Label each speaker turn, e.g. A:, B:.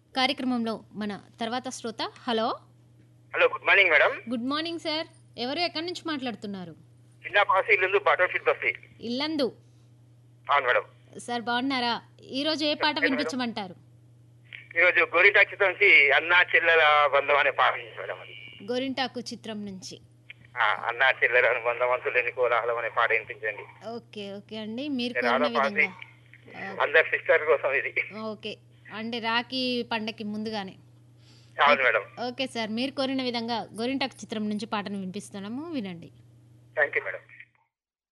A: కార్యక్రమంలో మన తర్వాత శ్రోత hello
B: hello good morning madam
A: good morning sir ఎవరు ఎక్కడి నుంచి మాట్లాడుతున్నారు
B: చిన్న పాసి ఇల్లు బటర్ ఫీట్ బస్తి
A: ఇల్లందు
B: అవును మేడం
A: సార్ బాగున్నారా ఈరోజు ఏ పాట వినిపించమంటారు
B: ఈరోజు గోరిటా చిత్రం నుంచి అన్నా చెల్లెల బంధం అనే పాట ఉంది మేడం అది
A: గోరింటాకు చిత్రం నుంచి
B: ఆ, అన్నా చెల్లెల బంధం అంతులేని కోలాహలం అనే పాట వినిపించండి
A: ఓకే ఓకే అండి మీరు
B: రాధా
A: కోరిన
B: పాసి
A: విధంగా
B: అందరి సిస్టర్ కోసం ఇది
A: ఓకే అంటే రాఖీ పండగకి ముందుగానే
B: అవును మేడం
A: ఓకే సార్ మీరు కోరిన విధంగా గోరింటాకు చిత్రం నుంచి పాటను వినిపిస్తున్నాము వినండి
B: థ్యాంక్ యూ మేడం